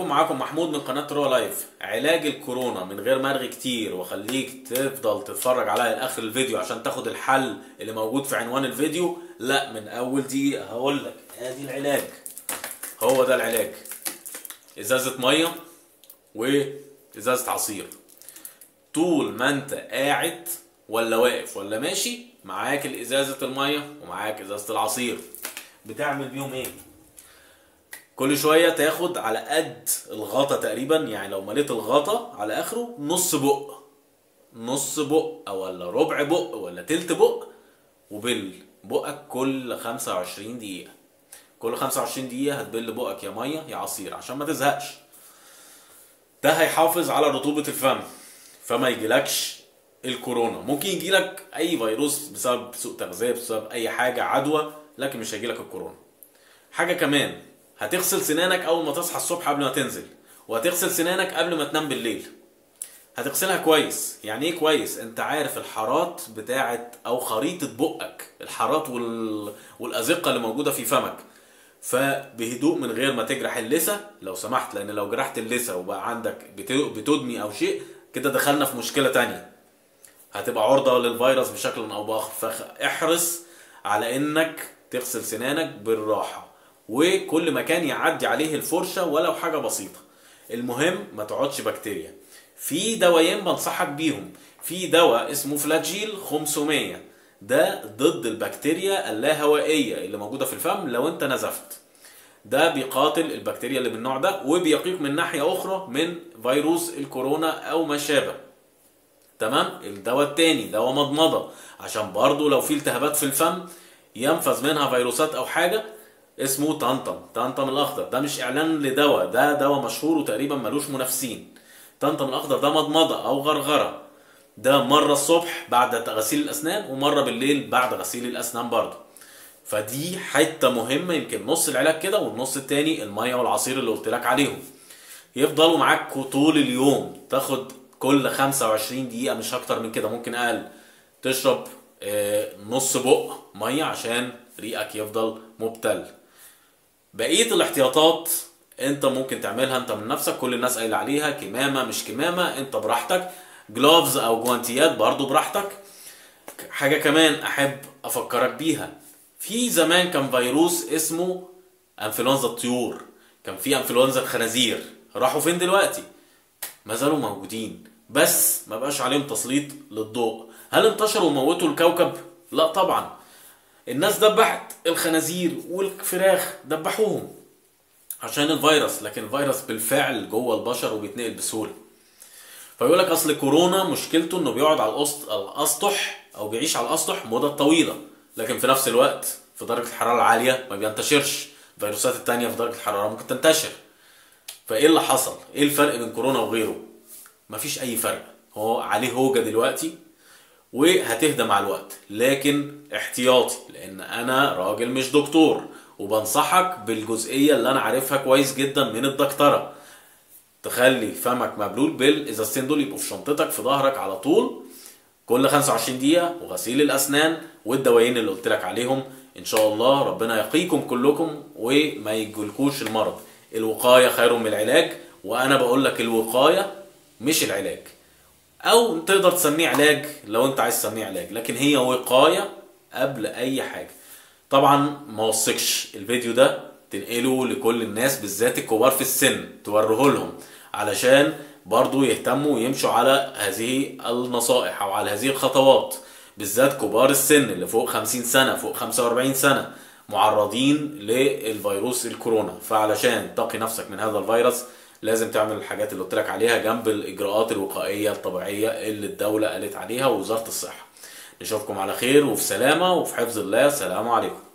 عليكم معاكم محمود من قناة رو لايف علاج الكورونا من غير مرغي كتير واخليك تفضل تتفرج عليا لاخر الفيديو عشان تاخد الحل اللي موجود في عنوان الفيديو لا من اول دقيقة هقول لك ادي العلاج هو ده العلاج ازازة مية وازازة عصير طول ما انت قاعد ولا واقف ولا ماشي معاك الازازة المية ومعاك ازازة العصير بتعمل بيهم ايه كل شويه تاخد على قد الغطا تقريبا يعني لو مليت الغطا على اخره نص بق نص بق ولا ربع بق ولا تلت بق وبل بقك كل 25 دقيقه كل 25 دقيقه هتبل بقك يا ميه يا عصير عشان ما تزهقش ده هيحافظ على رطوبه الفم فما يجيلكش الكورونا ممكن يجيلك اي فيروس بسبب سوء تغذيه بسبب اي حاجه عدوى لكن مش هيجيلك الكورونا حاجه كمان هتغسل سنانك اول ما تصحى الصبح قبل ما تنزل وهتغسل سنانك قبل ما تنام بالليل هتغسلها كويس يعني ايه كويس انت عارف الحارات بتاعت او خريطة بقك الحارات وال... والازقة اللي موجودة في فمك فبهدوء من غير ما تجرح اللثة لو سمحت لان لو جرحت اللثة وبقى عندك بت... بتدمي او شيء كده دخلنا في مشكلة تانية هتبقى عرضة للفيروس بشكل او باخر فاحرص على انك تغسل سنانك بالراحة وكل مكان يعدي عليه الفرشة ولو حاجة بسيطة المهم ما تقعدش بكتيريا في دوايين بنصحك بيهم في دواء اسمه فلاجيل 500 ده ضد البكتيريا اللاهوائية اللي موجودة في الفم لو انت نزفت ده بيقاتل البكتيريا اللي من النوع ده وبيقيك من ناحية أخرى من فيروس الكورونا أو ما شابه تمام الدواء التاني دواء مضمضة عشان برضو لو في التهابات في الفم ينفذ منها فيروسات أو حاجة اسمه طنطم طنطم الاخضر ده مش اعلان لدواء ده دواء مشهور وتقريبا ملوش منافسين طنطم الاخضر ده مضمضه او غرغره ده مره الصبح بعد غسيل الاسنان ومره بالليل بعد غسيل الاسنان برضه فدي حته مهمه يمكن نص العلاج كده والنص التاني الميه والعصير اللي قلت لك عليهم يفضلوا معاك طول اليوم تاخد كل 25 دقيقه مش اكتر من كده ممكن اقل تشرب نص بق ميه عشان ريقك يفضل مبتل بقيه الاحتياطات انت ممكن تعملها انت من نفسك كل الناس قايله عليها كمامه مش كمامه انت براحتك جلوفز او جوانتيات برضو براحتك حاجه كمان احب افكرك بيها في زمان كان فيروس اسمه انفلونزا الطيور كان في انفلونزا الخنازير راحوا فين دلوقتي ما زالوا موجودين بس ما بقاش عليهم تسليط للضوء هل انتشروا وموتوا الكوكب لا طبعا الناس دبحت الخنازير والفراخ دبحوهم عشان الفيروس لكن الفيروس بالفعل جوه البشر وبيتنقل بسهوله فيقول لك اصل كورونا مشكلته انه بيقعد على الاسطح او بيعيش على الاسطح مده طويله لكن في نفس الوقت في درجه الحراره العاليه ما بينتشرش الفيروسات التانية في درجه الحراره ممكن تنتشر فايه اللي حصل ايه الفرق بين كورونا وغيره مفيش اي فرق هو عليه هوجه دلوقتي وهتهدى مع الوقت لكن احتياطي لان انا راجل مش دكتور وبنصحك بالجزئيه اللي انا عارفها كويس جدا من الدكتوره تخلي فمك مبلول بالازازتين دول يبقوا في شنطتك في ظهرك على طول كل 25 دقيقه وغسيل الاسنان والدوايين اللي قلت لك عليهم ان شاء الله ربنا يقيكم كلكم وما يجيلكوش المرض الوقايه خير من العلاج وانا بقول لك الوقايه مش العلاج او تقدر تسميه علاج لو انت عايز تسميه علاج لكن هي وقايه قبل اي حاجه طبعا ما وثقش الفيديو ده تنقله لكل الناس بالذات الكبار في السن توروه لهم علشان برضو يهتموا ويمشوا على هذه النصائح او على هذه الخطوات بالذات كبار السن اللي فوق 50 سنه فوق 45 سنه معرضين للفيروس الكورونا فعلشان تقي نفسك من هذا الفيروس لازم تعمل الحاجات اللي قلت لك عليها جنب الاجراءات الوقائيه الطبيعيه اللي الدوله قالت عليها ووزاره الصحه نشوفكم على خير وفي سلامه وفي حفظ الله سلام عليكم